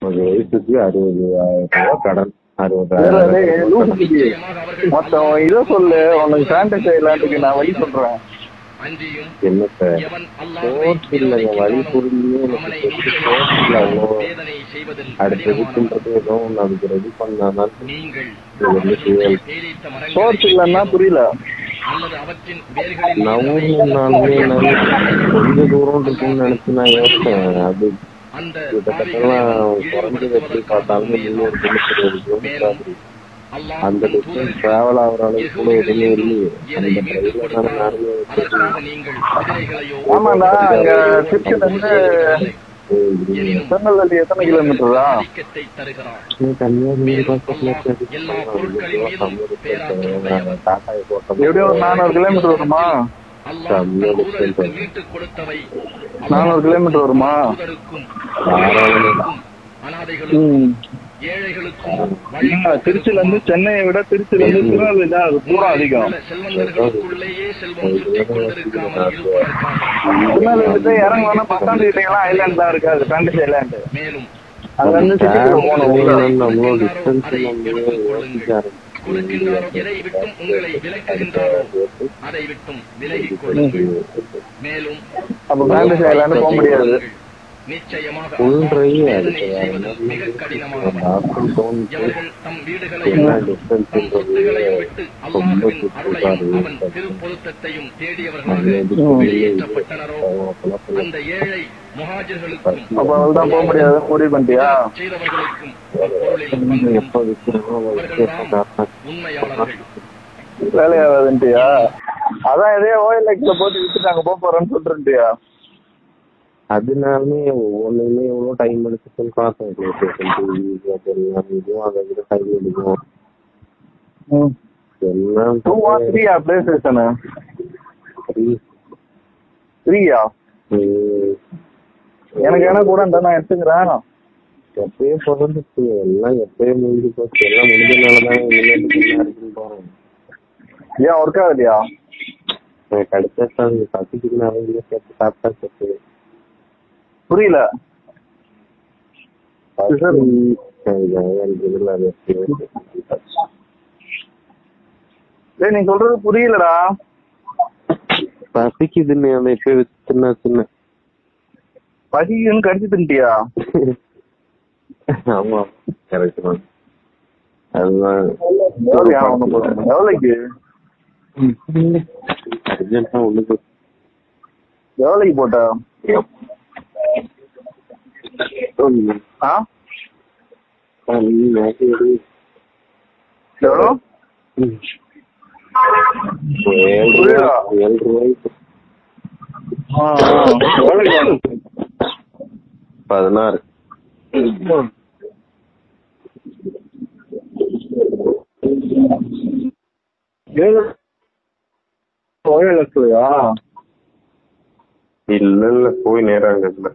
ஒரு வயசுக்கு அறுபதாயிரம் ரூபாய் கடன் வேற அறுபதாயிரம் டேய், லூசு குட்டி. நிச்சயமாக அவர்கள் மொத்தம் இதை சொல்லு உனக்கு ஃபேண்டசி ஐலாண்டுக்கு நான் வழி சொல்றேன் அன்றியும் என்ன சார் எவன் அல்லாஹ்வை ஸ்போர்ட்ஸ் இல்லைங்க வழி புரிஞ்சு அவனை எனக்கு ஸ்போர்ட்ஸ் இல்லை அவ்வளோ வேதனை செய்வதில் அடுத்த கடினமானவன். இதுக்குன்றது ஏதோ ஒன்று அதுக்கு ரெடி பண்ணாதான் நீங்கள் இது வந்து அவர்களுடைய செயல். பேரித்த மரங்களை ஸ்போர்ட்ஸ் இல்லைன்னா புரியல அல்லது அவற்றின் வேர்களில் நவம்பர்னாலுமே நான் கொஞ்ச தூரம் இருக்குன்னு நினைச்சு நான் யோசிச்சேன் அது அந்த கிட்டத்தட்டலாம் குறைஞ்சது எப்படி பார்த்தாலும் முன்னூறு கிலோமீட்டர் ஒரு கிலோமீட்டர் ஆகுது அந்த டிஸ்டன்ஸ் டிராவல் ஆகிற அளவுக்கு கூட எதுவுமே இல்லையே அந்த ட்ரெயினில் தானே நானுமே அதற்காக நீங்கள் குதிரைகளையோ ஆமாண்டா அங்க திருச்சில இருந்து திருநெல்வேலி எத்தனை கிலோமீட்டரா ஆதிக்கத்தை தருகிறான் கன்னியாகுமரி பக்கத்துல இருக்கிறது டாடா போட்டோம் எப்படியும் ஒரு நானூறு கிலோமீட்டர் வருமா அல்லாஹ் தன் தூதருக்கு மீட்டுக் கொடுத்தவை நானூறு கிலோமீட்டர் வருமா தூதருக்கும் தாராளமா. அனாதைகளுக்கும் ம். ஏழைகளுக்கும் ஆ, திருச்சில இருந்து சென்னையை விட திருச்சில இருந்து திருநெல்வேலி தான் அது தூரம் அதிகம் உள்ள செல்வந்தர்களுக்குள்ளேயே செல்வம் சுற்றிக் கொண்டிருக்காமல் இருப்பதற்காக திருநெல்வேலி போய் இறங்கணும்னா பஸ் ஸ்டாண்ட் கிட்டீங்களா ஐலாண்ட் தான் இருக்காது ஃபேண்டசி ஐலாண்டு மேலும் அங்க இருந்து சிட்டிக்குள்ள போகணும் உள்ள நம்மளோட டிஸ்டன்ஸ் நம்ம யோசிக்க கொடுக்கின்றாரோ எதை விட்டும் உங்களை விலக்குகின்றாரோ அதை விட்டும் விலகிக் கொள்ளுங்கள் மேலும் அப்ப ஃபேண்டசி ஐலாண்டு போக முடியாது நிச்சயமாக ஃபுல் ட்ரைவ் வேதனை செய்வது மிக கடினமானது ஆப்பிள் தோணுச்சு எவர்கள் தம் வீடுகளையும் என்ன தம் டிஸ்டன்ஸ் சொத்துகளையும் விட்டு அல்லாஹ்வின் அருளையும் அவன் திருப்பொருத்தத்தையும் தேடியவர்களாக வெளியேற்றப்பட்டனரோ அந்த ஏழை முஹாஜிர்களுக்கும் அப்ப அவள்தான் போக முடியாது முடிவு பண்ணிட்டியா செய்தவர்களுக்கும் பொருளில் பங்கு எப்போ விற்கிறோமோ அவர்கள்தான் உண்மையாளர்கள் வேலையாகாதுன்ட்டியா அதான் இதே ஓஎல்எக்ஸ்ல போட்டு வித்துட்டு அங்க போக போறேன்னு சொல்லிட்டுன்ட்டியா அதனாலுமே ஒவ்வொன்றுமே எவ்வளோ டைம் எடுத்துச்சுன்னு பார்த்தேன் எல்லாம் இதுவும் அதை விட டைம் எடுக்கும் எல்லாம் டூ ஆர் த்ரீயா பிளே ஸ்டேஷனு த்ரீயா எனக்கு என்ன கூட இருந்தா நான் எடுத்துக்கிறேன் எப்பயோ பிறந்துச்சு எல்லாம் எப்பயோ முடிஞ்சு போச்சு எல்லாம் முடிஞ்சனாலதான் இனிமேட்டு இருக்குன்னு போறேன் ஏன் ஒர்க் ஆகுதியா எனக்கு கிடைச்சா பசிக்குது நான் அவங்க சேர்த்து சாப்பிட்டா சேர்த்து புரியல எனக்கு இதுல அது டேய் நீ சொல்றது புரியலடா பசிக்குதுன்னு அதை எப்பயோ சின்ன சின்ன பசிக்குன்னு கடிச்சு தின்ட்டியா ஆமா கரெக்ட் தான் அதுதான் எவ்வளவு ஒண்ணு போடுங்க எவ்வளவுக்கு அர்ஜென்ட்டா ஒண்ணுக்கு எவ்வளவுக்கு போட்ட ஆ எவ்வளோ புரியுதா? ஏழு ரூபாய்க்கு ஆ, ஆ. எவ்வளவுக்கு வேணும்? பதினாறு ஏழு ஏழு லட்சம்யா இல்ல இல்ல போய் நேரம் அங்க இல்ல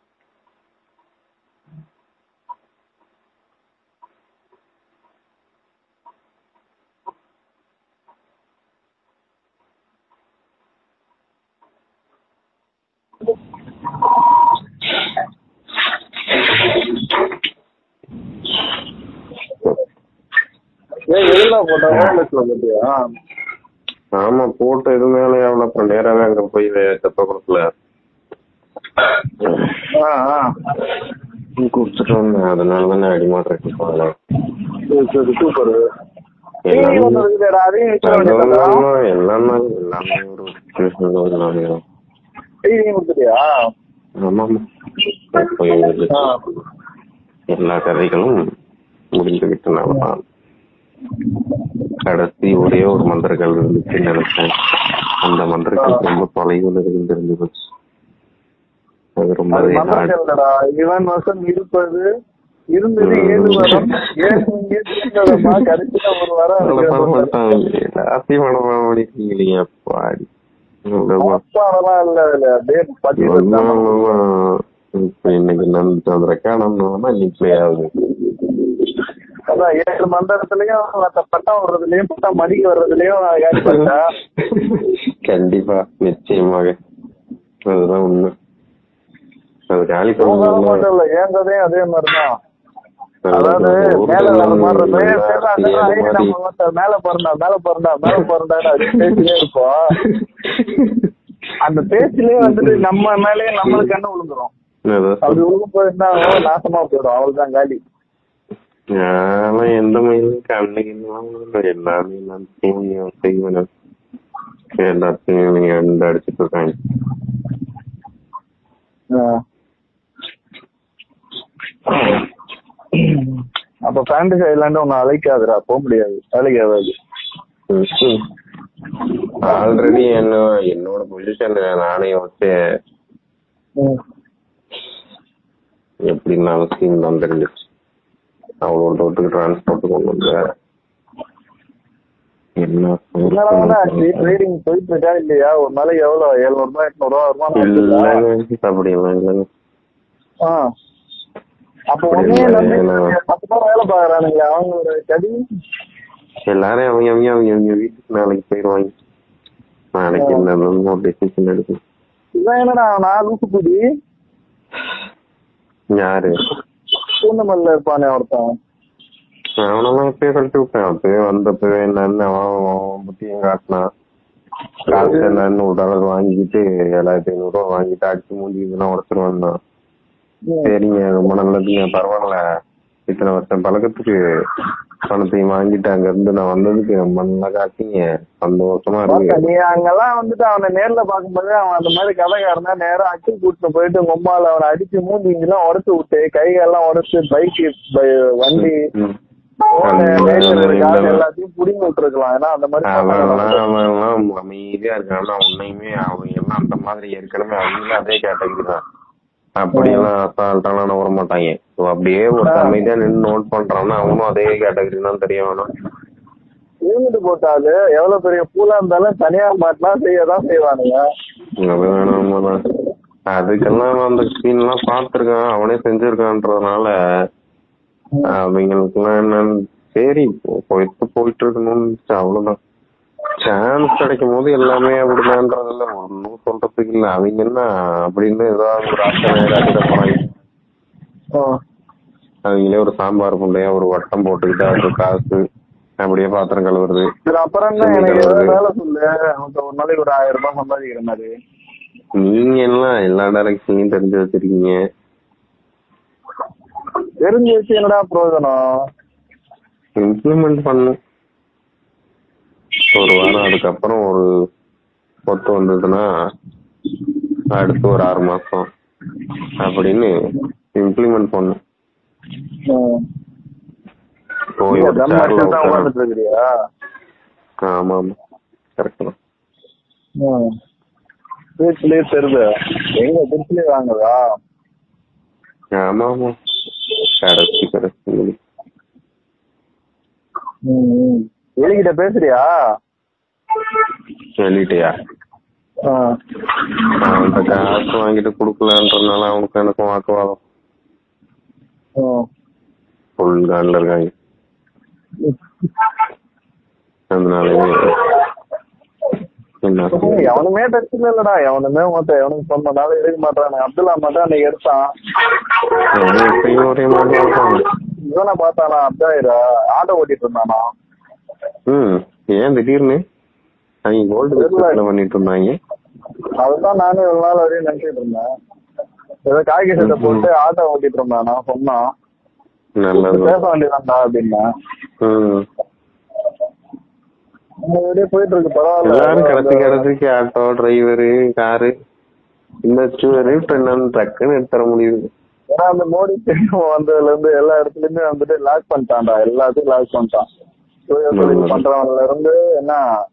ஏன் எதுல போட்ட ஏழு லட்சம் போட்டியா ஆமா போட்டு இது மேல எவ்வளவு அப்புறம் நேராவே அங்க போய் தெப்ப குளத்துல ஆ ஆ குடிச்சிட்டு வந்தேன் அதனாலதான் நான் அடிமாட்டுறேன் போகல சரி சரி சூப்பர் டிவி எல்லாமே ஒன்று இருக்குடா அதையும் வச்சு வேண்டியதா அதெல்லாம் எல்லாமே எல்லாமே ஒரு situation ல ஒரு நாளைக்கு தான். டிவி கொடுத்துட்டியா ஆமா ஆமா எப்போ எங்களுக்கு ஆ எல்லா கதைகளும் முடிந்து விட்டனால்தான் கடைசி ஒரே ஒரு மந்திரங்கள் இருந்துச்சுன்னு நினைச்சேன் அந்த மந்திரங்கள் ரொம்ப தொலைவில் இருந்து தெரிஞ்சு போச்சு அது ரொம்ப அது hard. மந்திரங்கள்லடா இவன் வருஷம் இருப்பது இருந்தது ஏழு வரம் ஏழு இங்கே திரும்பமா கடைசியில ஒரு வரம் அவ்வளவு இருக்கு. பரமாட்டாங்க. எல்லாத்தையும் மனப்பாடம் பண்ணிருக்கீங்களே அப்பாடி அவ்வளவு மொத்தம்லாம் இல்ல இல்ல அப்படியே பட்டியல் தான். இப்ப இன்னைக்கு நன்றி அந்த ரெக்கார்ட் இன்னைக்கு play ஆகுது அதான் ஏழு மந்திரத்திலயும் மத்த பட்டம் வர்றதுலயும் பட்டம் மடிக்க வர்றதுலயும் யாரு பண்ணா கண்டிப்பா நிச்சயமாக அதுதான் உண்மை அது காலி உன் கதை பண்ண மட்டும் இல்ல என் கதையும் அதே மாதிரிதான் அதாவது மேல வர மாதிரி மே- மேல ஊர்ல அந்த ஏழு ஐடி மாதிரி. நம்ம ஒருத்தன் மேல பிறந்தா மேல பிறந்தா மேல பிறந்தான்னு அது பேசிட்டே இருப்போம் அந்த பேச்சிலே வந்துட்டு நம்ம மேலயே நம்மளுக்கு என்ன விழுந்துரும் அதான் அப்படி விழுகும் போது என்ன ஆகும்? நாசமா போயிடும் அவளுதான் காலி நான் எந்த மயிலும் கண்ணுக்கு இன்னும் எல்லாமே நான் தூங்கி செய்வேன் எல்லாத்தையும் நீங்க ரெண்டு அடிச்சிட்டு இருக்காங்க ஆ. அப்ப ஃபேண்டசி ஐலாண்ட் உன்னை அழைக்காதுடா போக முடியாது வேலைக்கு ஆகாது ஆல்ரெடி என்ன என்னோட பொசிஷன் நானே வச்சு எப்படின்னாலும் ஸ்கீம் தான் தெரிஞ்சிச்சு அவ்வளோ தோட்டுக்கு டிரான்ஸ்போர்ட் கொண்டு வந்து என்ன ட்ரேடிங் போயிட்டு இருக்கா இல்லையா ஒரு நாளைக்கு எவ்வளவு எழுநூறு ரூபாய் எட்நூறு ரூபாய் வருமானம் இருக்குதா? இல்லைங்க அப்படியெல்லாம் இல்லைங்க ஆ. அப்ப உடனே நம்பி பத்து பேர் வேலை பாக்குறானுங்க அவங்க ஒரு கடி எல்லாரும் அவங்க அவங்க அவங்க அவங்க வீட்டுக்கு நாளைக்கு போயிடுவாங்க நாளைக்கு என்ன டெசிஷன் எடுக்கணும் இதான் என்னடா நான் லூசுக்குடி யாரு பூந்தமல்ல இருப்பானே ஒருத்தன் அவனெல்லாம் எப்பயே கழட்டி விட்டேன் அப்பவே வந்தப்பவே என்னன்னு அவன் அவன் புத்தியும் காட்டினான் காசு என்னன்னு ஒரு அளவு வாங்கிட்டு ஏழாயிரத்தி ஐநூறு ரூபா வாங்கிட்டு அடிச்சு மூஞ்சி இதெல்லாம் உடச்சிட்டு வந்தான் சரிங்க ரொம்ப நல்லதுங்க பரவாயில்ல இத்தனை வருஷம் பழக்கத்துக்கு பணத்தையும் வாங்கிட்டு அங்க இருந்து நான் வந்ததுக்கு ரொம்ப நல்லா காட்டிங்க சந்தோஷமா பார்த்தா, இருக்கு நீ அங்கெல்லாம் வந்துட்டு அவனை நேர்ல பாக்கும்போது அவன் அந்த மாதிரி கதைக்காரனா நேரா அச்சு கூட்டு போயிட்டு மொம்மால அவனை அடிச்சு மூஞ்சி இங்கெல்லாம் உடச்சு விட்டு கைகள்லாம் உடச்சு பைக்கு வண்டி ம். phone, அந்த laser மாதிரி காசு இல்ல. எல்லாத்தையும் புடிங்கி விட்டுருக்கலாம் ஏன்னா அந்த மாதிரி அவன்லாம் பசங்க அவன்லாம் அமைதியா இருக்கான் ஆனா உன்னையுமே அவங்க எல்லாம் அந்த மாதிரி ஏற்கனவே அவங்களும் அதே கேட்டகரி தான் அப்படியெல்லாம் அசால்ட்டாலாம் வர மாட்டாங்க So அப்படியே ஒரு அமைதியா நின்று நோட் பண்றான்னா அவனும் அதே கேட்டகரி தான் தெரிய வேணும் இருந்துட்டு போட்டாது எவ்வளவு பெரிய பூலா இருந்தாலும் தனியா மாட்டினா செய்யதான் செய்வானுங்க அது வேணாம் அதுக்கெல்லாம் அந்த ஸ்கிரீன் எல்லாம் பாத்துருக்கான் அவனே செஞ்சிருக்கான்றதுனால அவங்களுக்குலாம் என்னன்னு சரி போ- போயிட்டு போயிட்டு இருக்கணும்னு இருந்துச்சு, அவ்வளவுதான் சான்ஸ் கிடைக்கும் போது எல்லாமே அப்படிதான்றதுல ஒன்னும் சொல்றதுக்கு இல்ல அவங்க என்ன அப்படின்னு ஏதாவது ஒரு ஆசை காட்டிட போறாங்க ஆ. அவங்களே ஒரு சாம்பார் புண்டையா ஒரு வட்டம் போட்டுக்கிட்டு அது காசு அப்படியே பாத்திரம் கழுவுறது சரி அப்புறம் என்ன எனக்கு ஏதாவது வேலை சொல்லு அவனுக்கு ஒரு நாளைக்கு ஒரு ஆயிரம் ரூபாய் சம்பாதிக்கிற மாதிரி நீங்க எல்லாம் எல்லா டைரக்ஷனையும் தெரிஞ்சு வச்சிருக்கீங்க தெரிஞ்சு வச்சு என்னடா பிரயோஜனம் இம்ப்ளிமெண்ட் பண்ணும் ஒரு வாரம் அதுக்கப்புறம் ஒரு ஒத்து வந்ததுன்னா அடுத்து ஒரு ஆறு மாசம் அப்படின்னு இம்ப்ளிமெண்ட் பண்ணும் ஆ. போய் நீ ஒரு தம் சேர்ல அடிச்சுட்டு தான் உட்கார உட்கார்ந்துட்டு இருக்கிறியா ஆமா ஆமா கரெக்ட் தான் ம். திருச்சிலே தெரியுது எங்க திருச்சிலே வாங்குதா ஆமா ஆமா கடைசி கடைசி ம், ம். எலிகிட்ட பேசுறியா சொல்லிட்டியா ஆ. அவன்கிட்ட காசு வாங்கிட்டு கொடுக்கலன்றதுனால அவனுக்கு எனக்கும் வாக்குவாதம் ஆ. ஃபுல் கான்ல இருக்காங்க அதனால என்ன ஏய், எவனுமே டச்சில் இல்லடா எவனுமே மொத்தம் எவனுக்கு சொன்னனால எடுக்க மாட்டானு அப்துல்லா மட்டும் அன்னைக்கு எடுத்தான் அவன் எப்பயும் ஒரே மாதிரி தான் இருப்பான். இவனை பார்த்தானா அப்தாயிரா ஆட்டோ ஓட்டிட்டு இருந்தானா ம் ஏன் திடீர்னு அவங்க கோல்டு பிசினஸ்ல பண்ணிட்டு இருந்தாங்க அதுதான் நானும் இவ்வளவு நாள் வரையும் நினைச்சிட்டு இருந்தேன் ஏதோ காய்கறி சட்டை போட்டு ஆட்டோ ஓட்டிட்டு இருந்தானா சொன்னான் நல்லது பேச வேண்டியதான்டா அப்படின்னா ம் அப்படியே போயிட்டு இருக்கு எல்லாரும் கிடச்சி பரவாயில்ல கிடச்சிக்கு ஆட்டோ டிரைவரு காரு இந்த ரேட் என்னன்னு டக்குன்னு எடுத்துற முடியுது ஏன்னா அந்த மோடி தெரியும் வந்ததுல இருந்து எல்லா இடத்துலயுமே வந்துட்டு லாக் பண்ணிட்டான்டா எல்லாத்தையும் லாக் பண்ணிட்டான் சுய தொழில் பண்றவன்ல இருந்து என்ன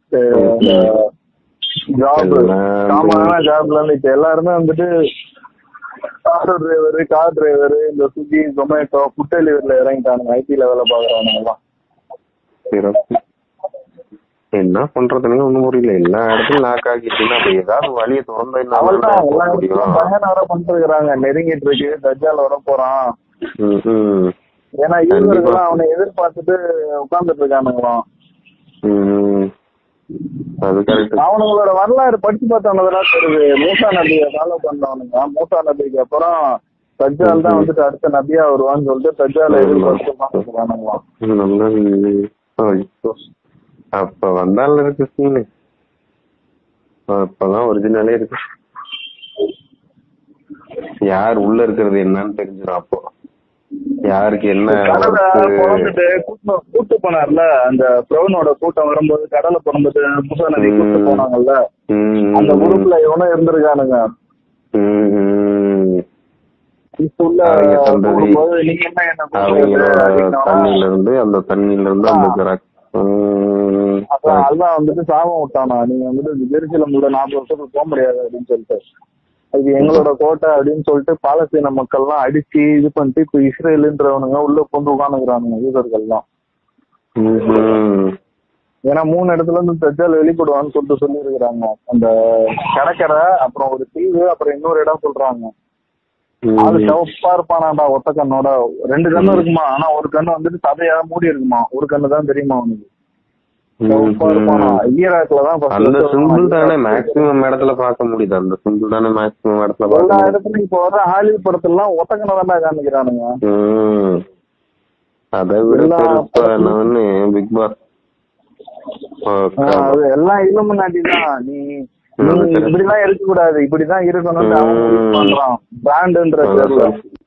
ஜாப் எல்லாம் சாமான ஜாப்ல இருந்து இப்ப எல்லாருமே வந்துட்டு ஆட்டோ டிரைவர் கார் டிரைவர் இந்த ஸ்விக்கி ஜொமேட்டோ ஃபுட் டெலிவரில இறங்கிட்டானுங்க ஐடில வேலை பாக்குறவனுங்க எல்லாம் சிறப்பு என்ன பண்றதுன்னு ஒண்ணும் புரியல எல்லா இடத்துலயும் லாக் ஆகிட்டுன்னா அப்ப ஏதாவது வழியை திறந்தா என்ன அவள்தான் எல்லா பண்ண இடத்துலயும் முடியும் பயன் வர பண்ணிட்டு இருக்கிறாங்க நெருங்கிட்டு இருக்கு தஜ்ஜால் வர போறான் ம், ம். ஏன்னா யூசர்கள்லாம் அவனை எதிர்பார்த்துட்டு உட்கார்ந்துட்டு இருக்கானுங்களாம் ம். அது கரெக்ட் அவனுங்களோட வரலாறு படிச்சு பார்த்தவனதான் தெரியுது மூசா நபியை ஃபாலோ பண்ணவனுங்க மூசா நபிக்கு அப்புறம் தஜ்ஜால் தான் வந்துட்டு அடுத்த நபியா வருவான்னு சொல்லிட்டு தஜ்ஜால எதிர்பார்த்து உட்கார்ந்துருக்கானுங்களாம். நல்ல ஐயோ. அப்ப வந்தால இருக்கு சீனு அப்பதான் ஒரிஜினலே இருக்கு யார் உள்ள இருக்கிறது என்னன்னு தெரிஞ்சிடும் அப்போ யாருக்கு என்ன கடலை work- பிறந்துட்டு கூட்டு- கூட்டு போனார்ல அந்த பிரவனோட கூட்டம் வரும்போது கடலை பிறந்துட்டு முசா நதி கூட்டு ம். போனாங்கல்ல ம், அந்த குரூப்ல இவனும் இருந்திருக்கானுங்க ம், ம். இப்ப உள்ள அவங்க சந்ததி. போடும்போது நீங்க என்ன என்ன அவங்களோட பண்றது அப்படின்னா, தண்ணியில இருந்து அந்த தண்ணியில இருந்து அந்த கராக் அப்புறம் அதான் வந்துட்டு சாபம் விட்டானா நீங்க வந்துட்டு ஜெருசலம் உள்ள நாற்பது வருஷத்துக்கு போக முடியாது அப்படின்னு சொல்லிட்டு அது எங்களோட கோட்டை அப்படின்னு சொல்லிட்டு பாலஸ்தீன மக்கள்லாம் அடிச்சு இது பண்ணிட்டு இப்ப இஸ்ரேலுன்றவனுங்க உள்ள கொண்டு உட்காந்துக்கிறானுங்க யூதர்கள்லாம் ஏன்னா மூணு இடத்துல இருந்து தஜ்ஜால் வெளிப்படுவான்னு சொல்லிட்டு சொல்லி இருக்கிறாங்க அந்த கடற்கரை அப்புறம் ஒரு தீவு அப்புறம் இன்னொரு இடம் சொல்றாங்க அது சிவப்பா இருப்பானாடா ஒத்த கண்ணோட ரெண்டு கண்ணு இருக்குமா ஆனா ஒரு கண்ணு வந்துட்டு சதையா மூடி இருக்குமா ஒரு கண்ணு தான் தெரியுமா அவனுக்கு சிவப்பா இருப்பானா ஈராக்ல தான் first அந்த first சிம்பிள் வருவான். தானே மேக்ஸிமம் இடத்துல பார்க்க முடியுது அந்த சிம்பிள் தானே மேக்ஸிமம் இடத்துல எல்லா பார்க்க முடியுது இடத்துலயும் இப்ப வர ஹாலிவுட் படத்துல எல்லாம் ஒத்த கண்ணை தான் காமிக்கிறானுங்க ம். அதை விட எல்லா பெருசா என்னன்னு பிக் பாஸ் ஆஹ் அது எல்லாம் இலும்பு நாட்டி தான் நீ நீ ம், சரி. இப்படிலாம் இருக்க கூடாது இப்படிதான் இருக்கணும்னு அவன் முடிவு ம். பண்றான் பிராண்டுன்ற பேர்ல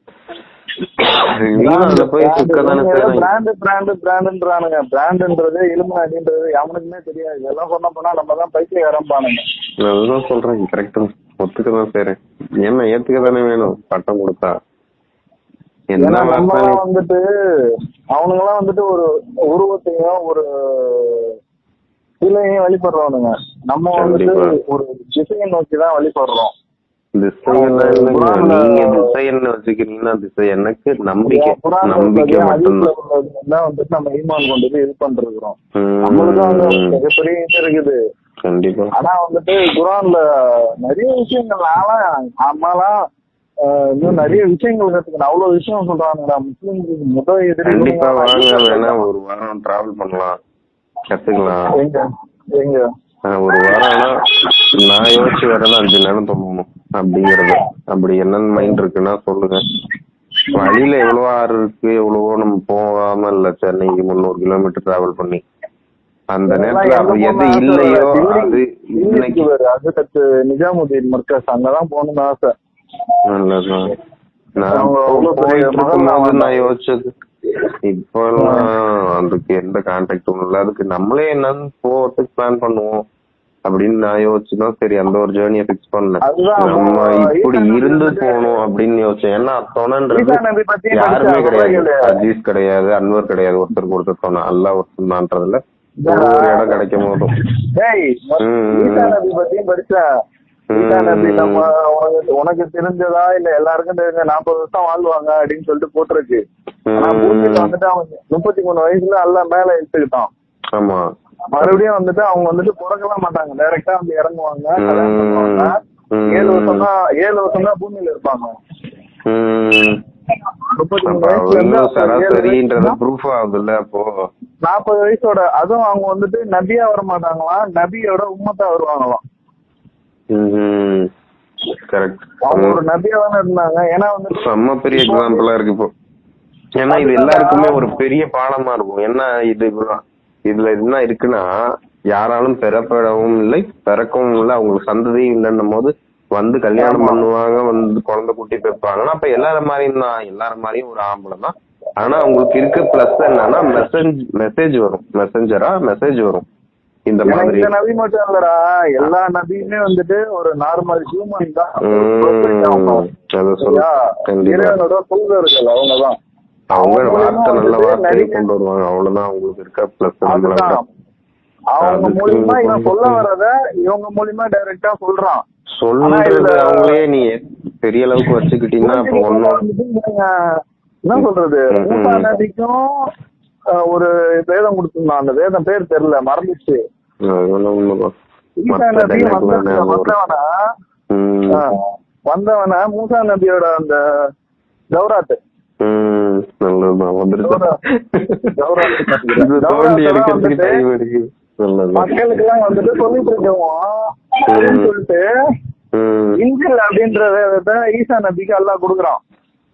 அதுல போய் சுக்க தானே செய்றாங்க பிராண்டு பிராண்டு பிராண்டுன்றானுங்க பிராண்டுன்றது இலும்பு நாட்டின்றது எவனுக்குமே தெரியாது இதெல்லாம் சொன்ன போனா நம்ம தான் பைத்தியக்காரன் பானுங்க நான் அதுதான் சொல்றேன் கரெக்ட் ஒத்துக்க தான் செய்றேன் ஏன்னா ஏத்துக்க தானே வேணும் பட்டம் கொடுத்தா என்ன ஏன்னா நம்ம வார்த்தை வந்துட்டு அவனுங்கெல்லாம் வந்துட்டு ஒரு உருவத்தையும் ஒரு சிலையும் வழிபடுறவனுங்க நம்ம வந்துட்டு கண்டிப்பா. ஒரு திசையை நோக்கி தான் வழிபடுறோம் திசையெல்லாம் இல்லைங்க குரான்ல- நீங்க திசையன்னு வச்சுக்கிறீங்கன்னா திசை எனக்கு நம்பிக்கை புராண நம்பிக்கை மட்டும்தான் தான் வந்துட்டு நம்ம ஈமான் கொண்டு போய் இது பண்றோம் நம்மளுக்கு அங்க ம். மிகப்பெரிய இது இருக்குது கண்டிப்பா ஆனா வந்துட்டு குரான்ல நிறைய விஷயங்கள் நான்லாம் அம்மாலாம் ஆஹ், இன்னும் நிறைய விஷயங்கள் கத்துக்கணும் அவ்வளவு விஷயம் சொல்றாங்கடா முஸ்லிம்களுக்கு முதல் எதிரி கண்டிப்பா வாங்க வேணா ஒரு வாரம் டிராவல் பண்ணலாம் கத்துக்கலாம் எங்க எங்க ஆஹ் ஒரு வாரம் ஆனா நான் யோசிச்சு வரல அஞ்சு நேரம் சொல்லணும் அப்படிங்கறது அப்படி என்னன்னு மைண்ட் இருக்குன்னா சொல்லுங்க வழியில எவ்வளவு ஆறு இருக்கு எவ்வளவோ நம்ம போகாம இல்ல சென்னைக்கு முந்நூறு கிலோமீட்டர் டிராவல் பண்ணி அந்த நேரத்துல அது எது இல்லையோ அது இன்னைக்கு அது கத்து நிஜாமுதீன் மர்க்கஸ் அங்கதான் போகணும்னு ஆசை நல்லதுதான் நான் அவங்க அவ்வளவு பெரிய போயிட்டு இருக்கும்போது மகள்லாம் நான் யோசிச்சது இப்போ எல்லாம் அதுக்கு எந்த கான்டாக்டும் இல்ல அதுக்கு நம்மளே என்னன்னு போறதுக்கு பிளான் பண்ணுவோம் அப்படின்னு நான் யோசிச்சுதான் சரி அந்த ஒரு ஜேர்னியை ஃபிக்ஸ் பண்ணேன் அதுதான் நம்ம இப்போ இப்படி ஈசான் இருந்து நபி போகணும் அப்படின்னு யோசிச்சேன் ஏன்னா தொணன்றது ஈசான் நபி பத்தி யாருமே படிச்சா கிடையாது கிடையாது. அஜீஸ் கிடையாது அன்வர் கிடையாது ஒருத்தருக்கு ஒருத்தர் தோணும் அல்லா ஒருத்தர் தான்றதுல ஒரு ஒரு இடம் கிடைக்கும் போதும் டேய் ம். ஈசா நபி பத்தியும் படிச்சேன் ஈசா நபி நம்ம உனக்கு உனக்கு தெரிஞ்சதா இல்ல எல்லாருக்கும் தெரிஞ்ச நாற்பது வருஷம் வாழ்வாங்க அப்படின்னு சொல்லிட்டு போட்டிருக்கு ஆனா ம். பூமியில வந்துட்டு அவன் முப்பத்தி மூணு வயசுல எல்லாம் மேல எடுத்துக்கிட்டான் ஆமா மறுபடியும் வந்துட்டு அவங்க வந்துட்டு பிறக்கலாம் மாட்டாங்க டைரக்டா வந்து இறங்குவாங்க கல்யாணம் பண்ணுவாங்க ம். ஏழு வருஷம் தான் ஏழு வருஷம் தான் பூமியில இருப்பாங்க ம். முப்பத்தி மூணு அப்ப வயசுல இருந்து அவங்களும் அப்ப ஏழு சராசரின்றது வயசுல ப்ரூஃப் ஆகுதுல்ல அப்போ நாற்பது வயசோட அதுவும் அவங்க வந்துட்டு நபியா வர மாட்டாங்களாம் நபியோட உம்மத்தா வருவாங்களாம் கரெக்ட் அவங்க ஒரு நபியா தானே இருந்தாங்க ஏன்னா வந்துட்டு செம்ம பெரிய எக்ஸாம்பிளா இருக்கு இப்போ ஏன்னா இது எல்லாருக்குமே ஒரு பெரிய பாடமா இருக்கும் என்ன இது இவ்வளவு- இதுல என்ன இருக்குன்னா யாராலும் பிறப்படவும் இல்லை பிறக்கவும் இல்லை அவங்களுக்கு சந்ததியும் இல்லைன்னும் போது வந்து கல்யாணம் பண்ணுவாங்க வந்து குழந்தை குட்டி பெற்பாங்கன்னா அப்ப எல்லாரும் மாதிரியும் தான் எல்லாரும் மாதிரியும் ஒரு ஆம்பளை தான் ஆனா அவங்களுக்கு இருக்க பிளஸ் என்னன்னா மெசேஜ் மெசேஜ் வரும் மெசஞ்சரா மெசேஜ் வரும் இந்த ஏன்னா மாதிரி இந்த நபி மட்டும் இல்லடா எல்லா நபியுமே வந்துட்டு ஒரு நார்மல் ஹியூமன் தான் ஒரு உம் prophet அவங்க. அத சொல்ல சரியா? கண்டிப்பா இறைவனோட தூதர்கள் அவங்கதான் அவங்க அவங்க வார்த்தை நல்ல வந்துட்டு வார்த்தையை நிறைய- கொண்டு வருவாங்க அவ்வளவுதான் அவங்களுக்கு இருக்க பிளஸ் நம்மள அதுதான் விட. அவங்க அதுக்கு மூலியமா இவன் கொஞ்சம் சொல்ல வர்றத இவங்க மூலியமா டைரக்டா சொல்றான் ஆனா சொல்றது இதுல- அவங்களே நீ பெரிய அளவுக்கு வச்சுக்கிட்டீங்கன்னா அப்ப புரிஞ்சுக்கிட்டவங்க ஒண்ணும் வந்துட்டு இவங்க என்ன சொல்றது ம், ம். மூசா நபிக்கும் அஹ், ஒரு வேதம் கொடுத்திருந்தான் அந்த வேதம் பேர் தெரியல மறந்துச்சு அது ஒண்ணும் உண்மைதான். ஈசா மத்த நபி dialogue வந்த- எல்லாம் ஞாபகம் வரும். வந்தவனா ம், ஆ, வந்தவன மூசா நபியோட அந்த ஜௌராத்து ம், நல்லதுதான் வந்துருச்சு ஜௌரா- ஜௌராத்து கத்துக்கிறேன். இது தோண்டி ஜௌராத்தெல்லாம் எடுக்கிறதுக்கு வந்துட்டு டைம் எடுக்குது நல்லது மக்களுக்கு எல்லாம் வந்துட்டு சொல்லிட்டு இருக்கோம் அப்படின்னு ம். சொல்லிட்டு ம், இஞ்சில் அப்படின்ற வேதத்தை ஈசா நபிக்கு அல்லாஹ் கொடுக்குறான்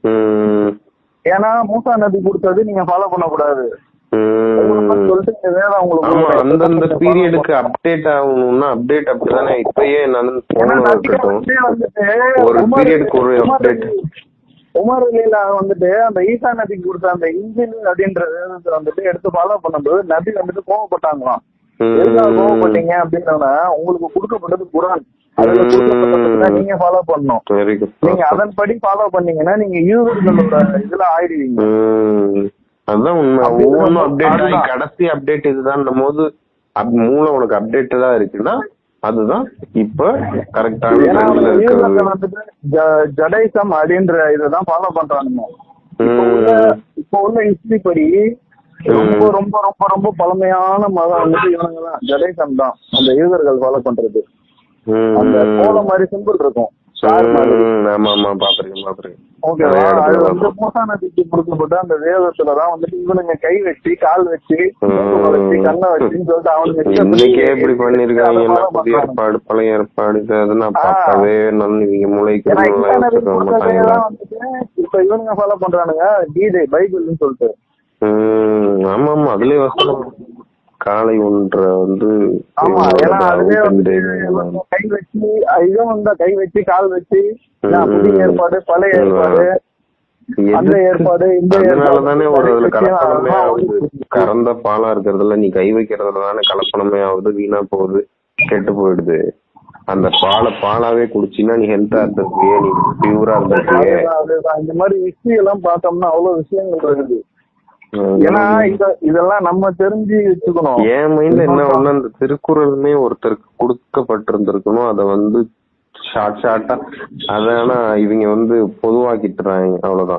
ம், ஏன்னா மூசா நபி கொடுத்தது நீங்க ஃபாலோ பண்ணக்கூடாது ம். உங்களுக்கு சொல்லிட்டு இந்த வேலை உங்களுக்கு ஆமா கொடுத்தது. அந்தந்த பீரியடுக்கு அப்டேட் ஆகணும்னா அப்டேட் அப்படிதானே இப்பயே நான் ஏன்னா போன நபிகள் இருக்கட்டும் வந்து வந்துட்டு ஒரு உமர் பீரியடுக்கு ஒரு உமர் update. உமர் அலில வந்துட்டு அந்த ஈசா நபிக்கு கொடுத்த அந்த இன்ஜின் அப்படின்ற வேதத்தை வந்துட்டு எடுத்து ஃபாலோ பண்ணும்போது நபி வந்துட்டு கோவப்பட்டாங்களாம் ம். எதுக்காக கோவப்பட்டீங்க அப்படின்னா உங்களுக்கு கொடுக்கப்பட்டது குரான் அதுல கொடுக்கப்பட்டதுன்னா நீங்க ஃபாலோ பண்ணணும் வெரி குட் நீங்க அதன்படி ஃபாலோ பண்ணீங்கன்னா நீங்க யூதர்களோட இதுல ஆயிடுவீங்க ம். அதுதான் உண்மை அப்படி ஒவ்வொன்றும் வந்து அப்டேட் ஆகி அதுதான். கடைசி அப்டேட் இதுதான் போது அப் மூளை உனக்கு அப்டேட் தான் இருக்குன்னா அதுதான் இப்ப கரெக்டான ஏன்னா ட்ரெண்ட்ல அவங்க யூதர்கள் இருக்கிறது வந்துட்டு ஜ- ஜடைசம் அப்படின்ற இதைதான் ஃபாலோ பண்றானுங்க இப்போ உள்ள ம். இப்போ உள்ள ஹிஸ்டரி படி ரொம்ப ரொம்ப ரொம்ப ரொம்ப பழமையான மதம் வந்துட்டு இவனுங்க தான் ஜடைசம் தான் அந்த யூதர்கள் ஃபாலோ பண்றது ம். அந்த கோலம் மாதிரி சிம்பிள் இருக்கும் ஸ்டார் மாதிரி ம். ஆமா ஆமா பாத்துருக்கேன் பாத்துருக்கேன் ஓகேவா நிறைய அது இடத்துல வந்து பார்ப்போம். மூசா நதிக்கு கொடுக்கப்பட்ட அந்த வேதத்துலதான் வந்துட்டு இவனுங்க கை வச்சு கால் வச்சு மூக்கு வச்சு கண்ணை வச்சுன்னு சொல்லிட்டு அவனுங்க இன்னைக்கே இப்படி பண்ணிருக்காங்கன்னா அதை follow புதிய பண்றானுங்க. ஏற்பாடு பழைய ஏற்பாடு இது அது நான் ஆ. பார்க்கவே நல்ல இவங்க மூளைக்கு ஏன்னா நல்லா ஈசா நபி யோசிக்க மாட்டாங்களா கொடுத்ததேதான் வந்துட்டு இப்ப இவனுங்க ஃபாலோ பண்றானுங்க கீதை பைபிள்னு சொல்லிட்டு ம் ஆமா ஆமா அதுலயே வசனம் காலை ஒன்ற வந்து ஆமா ஏன்னா அதுலயே வந்து உகந்தது. இவனுங்க கை வச்சு இவன் வந்து கை வச்சு கால் வச்சு நான் புதிய ம். ஏற்பாடு பழைய ஏற்பாடு அந்த எதுக்கு? ஏற்பாடு இந்த அதனாலதானே ஒரு அதுல ஏற்பாடு கலப்படமே அதெல்லாம் ஆகுது வந்து- கறந்த பாலா இருக்கிறதுல நீ கை வைக்கிறதுல தானே கலப்படமே ஆகுது வீணா போகுது கெட்டு போயிடுது அந்த பாலை பாலாவே குடிச்சின்னா நீ ஹெல்த்தா இருந்திருக்கியே நீ பியூரா இருந்திருக்கியே அதுதான், அதுதான். இந்த மாதிரி ஹிஸ்டரி எல்லாம் பார்த்தோம்னா அவ்வளவு விஷயங்கள் இருக்குது ஏன்னா இத இதெல்லாம் நம்ம தெரிஞ்சு வச்சுக்கணும் என் மைண்ட்ல என்ன ஒண்ணு அந்த திருக்குறளுமே ஒருத்தருக்கு கொடுக்கப்பட்டிருந்திருக்கணும் அத வந்து ஷார்ட் ஷார்ட்டா அதனா இவங்க வந்து பொதுவாக்கிட்டுறாங்க அவ்வளவுதான்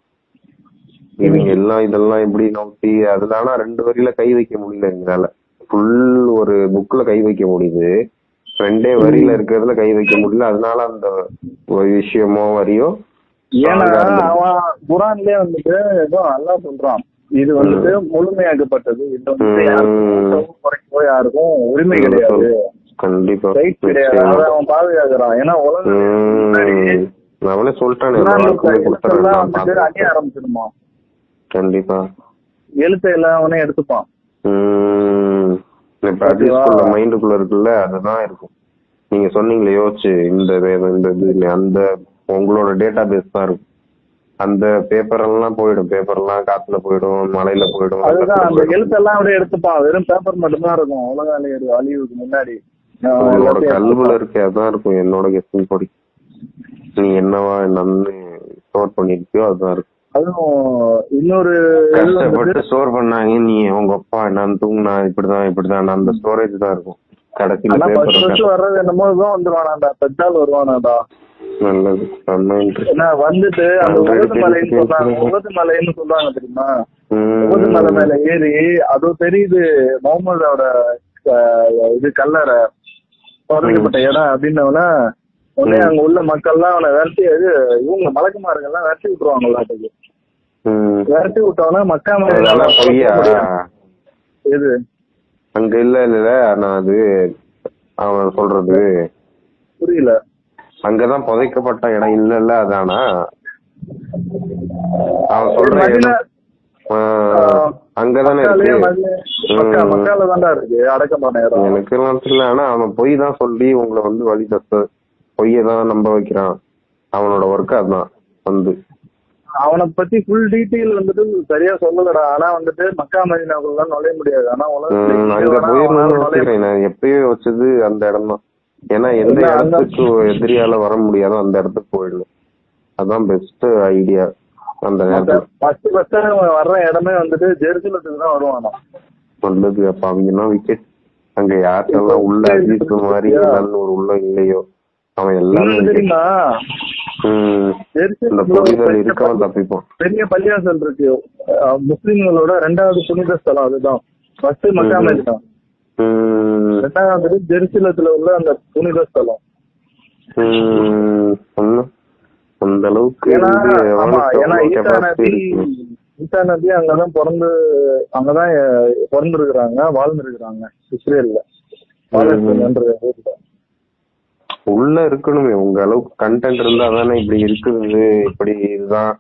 இவங்க எல்லாம் இதெல்லாம் எப்படி நோக்கி அதுல ஆனா ரெண்டு வரியில கை வைக்க முடியல எங்களால ஃபுல் ஒரு புக்ல கை வைக்க முடியுது ரெண்டே வரியில இருக்கிறதுல கை வைக்க முடியல அதனால அந்த ஒரு விஷயமோ வரியோ ஏன்னா strong ஆ இருந்திருக்கு. அவன் குரான்லயே வந்துட்டு ஏதோ நல்லா சொல்றான் இது வந்துட்டு முழுமையாக்கப்பட்டது இது வந்துட்டு ம். யாருக்கும் குறைக்கவோ யாருக்கும் உரிமை கிடையாது கண்டிப்பா ரைட் கிடையாது நிச்சயமா. அதை அவன் பாதுகாக்கிறான் ஏன்னா உலகம் முன்னாடி ம். அவனே சொல்லிட்டானே குரான்ல எல்லாருக்குமே எழுத்தெல்லாம் கொடுத்துறேன் வந்துட்டு அணிய ஆரம்பிச்சிருமா கண்டிப்பா எழுத்தை எல்லாம் அவனே எடுத்துப்பான் ம். இப்ப ஓகேவா? அட்லீஸ்ட் மைண்டுக்குள்ள இருக்குல்ல அதுதான் இருக்கும் நீங்க சொன்னீங்களே யோசிச்சு இந்த வேதம் இந்த இது இல்ல, அந்த உங்களோட டேட்டா பேஸ் தான் இருக்கும் அந்த பேப்பர் எல்லாம் போயிடும் பேப்பர் எல்லாம் காத்துல போயிடும் மலையில போயிடும் அதுதான் வெள்ளத்துல அந்த போயிடும். எழுத்தெல்லாம் அப்படியே எடுத்துப்பான் வெறும் பேப்பர் மட்டும்தான் இருக்கும் உலக அழிவு அழிவுக்கு முன்னாடி ஆஹ் உங்களோட எல்லாத்தையும் கல்வில எடுத்துப்பான். இருக்கே அதான் இருக்கும் என்னோட கெஸ்டிங் படி நீ என்னவா என்னன்னு ஸ்டோர் பண்ணிருக்கியோ அதுதான் இருக்கும் அதுவும் இன்னொரு இது வந்துட்டு கஷ்டப்பட்டு ஸ்டோர் பண்ணாங்க நீ உங்க அப்பா நான் தூங்கினா இப்படிதான் இப்படிதான் அந்த ஸ்டோரேஜ் தான் இருக்கும் கடைசியில ஆனா ஃபர்ஸ்ட் பேப்பர் ஃபர்ஸ்ட் வர்றது என்னமோ தான் வந்துருவானாடா பெற்றால் வருவானாடா நல்லது செம்ம interest. ஏன்னா வந்துட்டு அந்த Already உகது மலைன்னு தெரிஞ்சு சொல்றாங்க தெரிஞ்சு. உகது மலைன்னு சொல்றாங்க தெரியுமா ம். உகது மலை மேல ஏறி அது தெரியுது முகமதோட அஹ், இது கல்லறை புதைக்கப்பட்ட இடம் அப்படின்னவன உடனே ம். அங்க உள்ள மக்கள்லாம் அவனை விரட்டி இது இவங்க மலக்குமார்கள்லாம் விரட்டி விட்டுருவாங்க ம். விரட்டி விட்டவன மக்கா அதெல்லாம் பொய்யா இது அங்க இல்ல இல்ல நான் அது அவன் சொல்றது புரியல அங்கதான் புதைக்கப்பட்ட இடம் இல்ல இல்ல அதானா அவன் ஒரு சொல்ற மதினா இடம் ஆ, அங்கதானே மக்காலயே இருக்கு மதினா- மக்கா ம். மக்கால தான்டா இருக்கு அடக்கமான இடம் எனக்கு எல்லாம் தெரியல ஆனா அவன் பொய் தான் சொல்லி உங்களை வந்து வழி தத்த பொய்ய தான் நம்ப வைக்கிறான் அவனோட ஒர்க் அதுதான் வந்து அவனை பத்தி ஃபுல் டீட்டெயில் வந்துட்டு சரியா சொல்லலடா ஆனா வந்துட்டு மக்கா மதினாக்குள்ள நுழைய முடியாது ஆனா உலகத்துல ம், எங்க அங்க வேணா அவனால போயிருந்தோம்னு நுழைய வச்சுக்கிறேன் நான் எப்பயோ வச்சது அந்த இடம் தான் ஏன்னா எந்த இல்ல, அந்த- இடத்துக்கு எதிரியால வர முடியாதோ அந்த இடத்துக்கு போயிடணும் அதான் பெஸ்ட் ஐடியா அந்த நேரத்துல ஃபர்ஸ்ட் ஃபர்ஸ்ட் அவன் வர்ற இடமே வந்துட்டு ஜெருசலத்துக்கு தான் வருவானா நல்லது அப்ப அவங்க விக்கெட் அங்க யாருக்கெல்லாம் உள்ள அஜித் மாதிரி இல்லைன்னு ஒரு உள்ள இல்லையோ அவன் எல்லாமே இன்னொன்னு wicket. தெரியுமா ம். இந்த ஜெருசலத்துல ஒரு புரிதல் பெரிய இருக்கவன் பள்ளி- தப்பிப்போம் பெரிய பள்ளிவாசல் இருக்கு அஹ் முஸ்லிம்களோட ரெண்டாவது புனித ஸ்தலம் அதுதான் ஃபர்ஸ்ட் மக்கா ம். மதினா ம். ரெண்டாவது ஜெருசலத்துல உள்ள அந்த புனித ஸ்தலம் ம். சொன்ன- அந்த அளவுக்கு ஏன்னா வந்து ஆமா அவனுக்கு ஏன்னா அவ்வளவு ஈசா capacity நபி இருக்கு. ஈசா நபி அங்கதான் பிறந்து அங்கதான் பிறந்திருக்கிறாங்க வாழ்ந்திருக்கிறாங்க இஸ்ரேல்ல பாலஸ்தீன்ன்ற ஊர்ல உள்ள இருக்கணுமே உங்க அளவுக்கு கண்டென்ட் இருந்தா தானே இப்படி இருக்குது இப்படி இதுதான்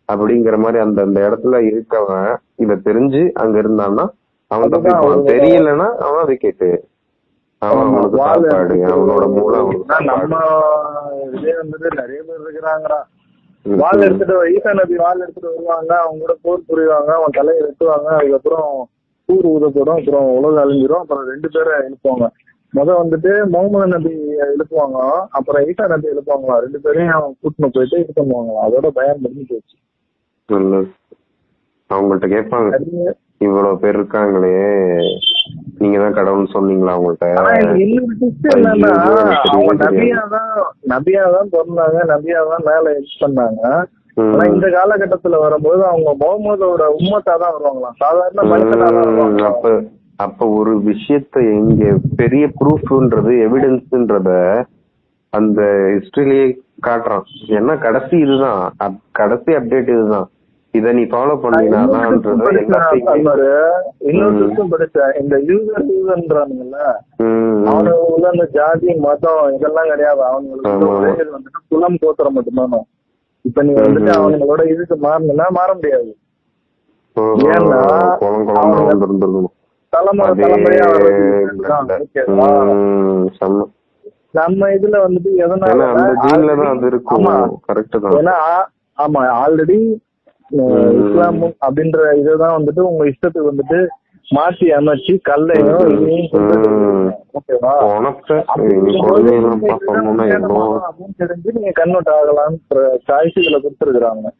அப்படிங்கிற மாதிரி அந்த அந்த இடத்துல இருக்கவன் இத தெரிஞ்சு அங்க இருந்தான்னா அவன் அதுதான் தப்பிப்பான் அவனோட- தெரியலன்னா அவன் விக்கெட்டு அவன் ஆமா, அவனுக்கு வால் சாப்பாடு எடுத்துட்டு அவனோட மூளை அவனுக்கு ஏன்னா நம்ம சாப்பாடு இதே வந்துட்டு நிறைய பேர் இருக்கிறாங்கடா ம், வால் ம். எடுத்துட்டு ஈசா நபி வால் எடுத்துட்டு வருவாங்க அவங்க கூட போர் புரிவாங்க அவன் தலையை வெட்டுவாங்க அதுக்கப்புறம் ஊர் ஊதப்படும் அப்புறம் உலகம் அழிஞ்சிரும் அப்புறம் ரெண்டு பேரை எழுப்புவாங்க முத வந்துட்டு முகமது நபி எழுப்புவாங்க அப்புறம் ஈசா நபி எழுப்புவாங்களா ரெண்டு பேரையும் கூட்டின்னு போயிட்டு இது பண்ணுவாங்களா அதோட பயம் முடிஞ்சு போச்சு நல்லது அவங்கள்ட்ட கேட்பாங்க நிறைய இவ்வளவு பேர் இருக்காங்களே நீங்க தான் கடவுள்னு சொன்னீங்களா அவங்கள்ட்ட ஆனா இதுல இன்னொரு twist ஐயோ, என்னன்னா எனக்கு அவங்க தெரியவே நபியா தான் நபியா தான் பிறந்தாங்க நபியா தான் மேல ஹெல்ப் பண்ணாங்க ம். ஆனா இந்த காலகட்டத்துல வரும்போது அவங்க முகமதோட உம்மத்தா தான் வருவாங்களாம் சாதாரண மனுஷனா தான் ம், வருவாங்க அப்ப அப்ப ஒரு விஷயத்த இங்க பெரிய ப்ரூஃப்ன்றது எவிடன்ஸ்ன்றத அந்த ஹிஸ்டரியிலேயே காட்டுறான் ஏன்னா கடைசி இதுதான் அப்- கடைசி அப்டேட் இதுதான் இத நீ ஃபாலோ பண்ணினாதான்ன்றது எல்லாத்தையும் இன்னொரு இன்னொரு ம். விஷயம் படிச்சேன் இந்த யூசர் யூசர்ன்றானுங்கல்ல ம், அவனுக்குள்ள இந்த ஜாதி மதம் இதெல்லாம் கிடையாது அவங்களுக்கு ஆமா. ஒரே இது வந்துட்டு குலம் கோத்திரம் மட்டும்தான் இப்ப நீ வந்துட்டு ம். அவனுங்களோட இதுக்கு மாறணும்னா மாற முடியாது ஓஹோ, ஏன்னா குளம் குளமா அவங்க- வந்திருந்திருக்கணும் தலைமுறை அதே தலைமுறையா வர்றது blood. இதுதான். ஓகேவா? ம், செம்ம. நம்ம இதுல வந்துட்டு ஏன்னா எதனால அந்த ஜீன்ல தான் அது இருக்கும் ஆமா. கரெக்ட் தான் ஏன்னா ஆமா ஆல்ரெடி ம். இஸ்லாம் அப்படின்ற இதுதான் வந்துட்டு உங்க இஷ்டத்துக்கு வந்துட்டு மாத்தி அமைச்சு கல்லையும் ம். இதையும் கொண்டு வந்து ம். ஓகேவா உனக்கு அப்படி நீ இருக்கும்போது குழந்தைங்களாம் நீங்க பார்க்கணும்னா இதுதான் எவ்வளோ வேணுமா அப்படின்னு தெரிஞ்சு நீங்க கன்வெர்ட் ஆகலாம்ன்ற சாய்ஸ் இதுல கொடுத்துருக்காங்க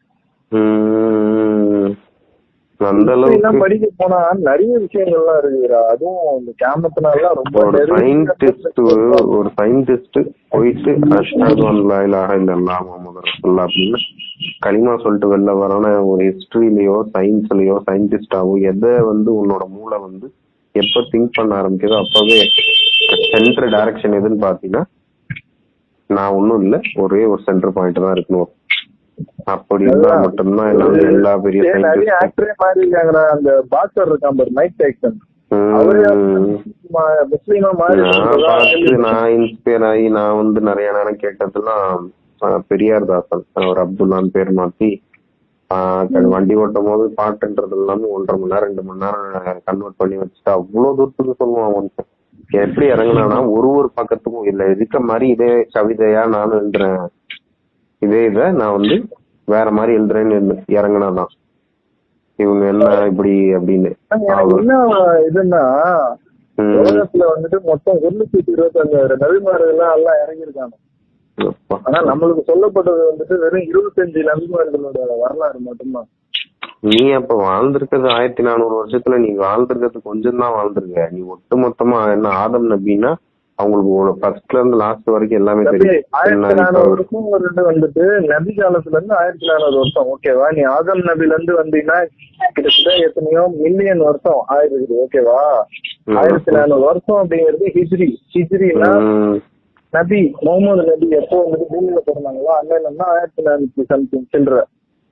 ம், அந்த எல்லாம் அளவுக்கு படிக்க போனா நிறைய விஷயங்கள்லாம் இருக்குதுடா அதுவும் இந்த கேமத்தினால ரொம்ப ஒரு நெருங்கிய சயின்டிஸ்ட் ஒரு சயின்டிஸ்ட் போயிட்டு அஷ்ஹது அன் லா இலாஹ இல்லல்லாஹ் முஹம்மது ரசூலுல்லாஹ் அப்படின்னு களிமா சொல்லிட்டு வெளில வரான ஒரு ஹிஸ்டரியிலயோ சயின்ஸ்லயோ சயின்டிஸ்டாவோ எதை வந்து உன்னோட மூளை வந்து எப்ப திங்க் பண்ண ஆரம்பிக்குதோ அப்பவே சென்டர் டைரக்ஷன் எதுன்னு பாத்தீங்கன்னா நான் ஒண்ணும் இல்ல ஒரே ஒரு சென்டர் பாயிண்ட் தான் இருக்கணும் அப்படி இருந்தா மட்டும்தான் எல்லாமே எல்லா பெரிய ஏய், நிறைய சயின்டிஸ்டும் ஆக்டரே மாறி இருக்காங்கடா அந்த பாக்ஸர் இருக்கான் பாரு மைக் டைசன் அவரே ம- முஸ்லீமா மாறி நான் இருக்கிறதா பார்த்து கேள்வி- நான் இன்ஸ்பயர் ஆகி நான் வந்து நிறைய நேரம் கேட்டதெல்லாம் ஆஹ், பெரியார் தாசன் அவர் அப்துல்லான்னு பேர் மாத்தி ஆஹ், க- வண்டி ஓட்டும் போது பாட்டுன்றது எல்லாமே ஒன்றரை மணி நேரம் ரெண்டு மணி நேரம் கன்வெர்ட் பண்ணி வச்சுட்டு அவ்வளவு தூரத்துக்கு சொல்லுவான் மனுஷன் எப்படி இறங்குனானா ஒரு ஒரு பக்கத்துக்கும் இல்ல இருக்க மாதிரி இதே கவிதையா நானும் எழுதுறேன் இதே இத நான் வந்து வேற மாதிரி எழுதுறேன்னு இறங்குனாதான் இவங்க என்ன இப்படி அப்படின்னு எனக்கு என்ன இதுன்னா ம். உலகத்துல வந்துட்டு மொத்தம் ஒரு லட்சத்தி இருபத்தஞ்சாயிரம் நபிமார்கள் எல்லாம் இறங்கியிருக்காங்க அப்பா. ஆனா நம்மளுக்கு சொல்லப்பட்டது வந்துட்டு வெறும் இருபத்தஞ்சு நபிமார்களோட வரலாறு மட்டும்தான் நீ அப்ப வாழ்ந்திருக்கிறது ஆயிரத்தி நானூறு வருஷத்துல நீ வாழ்ந்திருக்கிறது கொஞ்சம் தான் வாழ்ந்திருக்க நீ ஒட்டு மொத்தமா என்ன ஆதம் நபின்னா அவங்களுக்கு ஃபர்ஸ்ட்ல இருந்து லாஸ்ட் வரைக்கும் எல்லாமே நபி, தெரியும் ஆயிரத்தி என்ன நானூறு இப்ப வருஷம் ஒரு ரெண்டு வந்துட்டு நபி காலத்துல இருந்து ஆயிரத்தி நானூறு வருஷம் ஓகேவா நீ ஆதம் நபில இருந்து வந்தீங்கன்னா கிட்டத்தட்ட எத்தனையோ மில்லியன் வருஷம் ஆயிருக்குது ஓகேவா ம். ஆயிரத்தி நானூறு வருஷம் அப்படிங்கிறது ஹிஜ்ரி ஹிஜ்ரினா ம், நபி முகமது நபி எப்போ வந்துட்டு பூமியில பிறந்தாங்களோ அண்ணன் ஆயிரத்தி நானூத்தி சம்திங் சில்லற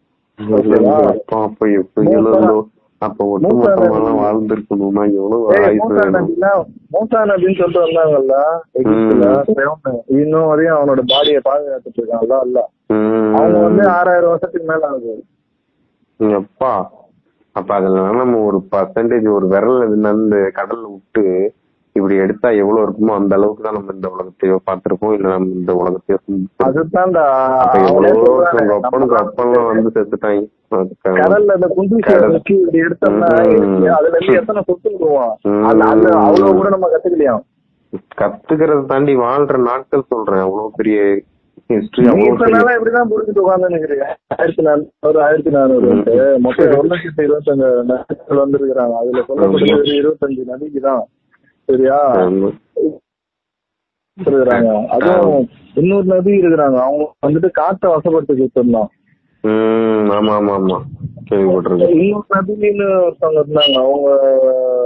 அப்பா அப்ப எப்படி எழுதோ அப்ப ஒட்டு மொத்தமா எல்லாம் வாழ்ந்திருக்கணும்னா எவ்வளவு ஏய், ஆயுசு மூசா வேணும் நபினா மூசா நபின்னு சொல்லிட்டு வந்தாங்கல்ல எகிப்துல ஃபிரௌன். இன்னும் வரையும் அவனோட பாடியை பாதுகாத்துட்டு இருக்கான்ல அல்ல ம். அவங்க வந்து ஆறாயிரம் வருஷத்துக்கு மேல ஆகுது அப்பா அப்ப அதுல நம்ம ஒரு பர்சன்டேஜ் ஒரு விரல் இந்த கடல்ல விட்டு இப்படி எடுத்தா எவ்வளவு இருக்குமோ அந்த அளவுக்கு தான் நம்ம இந்த உலகத்தையோ பார்த்திருப்போம் இல்ல நம்ம இந்த உலகத்தையோ சிந்திச்சிருப்போம். அதுதான்டா அப்ப அவனே எவ்வளவோ சொல்றானே, ஒருத்தவங்க அப்பனுக்கு நம்ம அப்பெல்லாம் வந்து செத்துட்டாங்க அதுக்காக. கடல்ல அந்த குண்டு கடல். முக்கி இப்படி எடுத்தோம்னா ம். இருக்கு. அதுல இருந்து எத்தனை சொத்து விடுவான் ம். அந்த அந்த அவ்வளவு கூட நம்ம கத்துக்கலையாம் கத்துக்கிறத தாண்டி வாழ்ற நாட்கள் சொல்றேன் அவ்வளவு பெரிய ஹிஸ்டரி நீ அவ்வளவு பெரிய சொன்னாலும் இப்படிதான் புரிஞ்சுட்டு உட்காந்து நினைக்கிறீங்க ஆயிரத்தி நானூறு ஆயிரத்தி நானூறு மொத்தம் ஒரு லட்சத்தி இருபத்தஞ்சு நபிகள் வந்திருக்கிறாங்க அதுல சொல்லப்பட்டது ஒரு இருபத்தஞ்சு நபிக்கு தான் சரியா ஆமா. இருக்கிறாங்க அதுவும் இன்னொரு நபி இருக்கிறாங்க அவங்க வந்துட்டு காற்றை வசப்படுத்தி கொடுத்துருந்தோம் ம் ஆமா ஆமா ஆமா கேள்விப்பட்டிருக்கேன் இன்னொரு நபின்னு ஒருத்தவங்க இருந்தாங்க அவங்க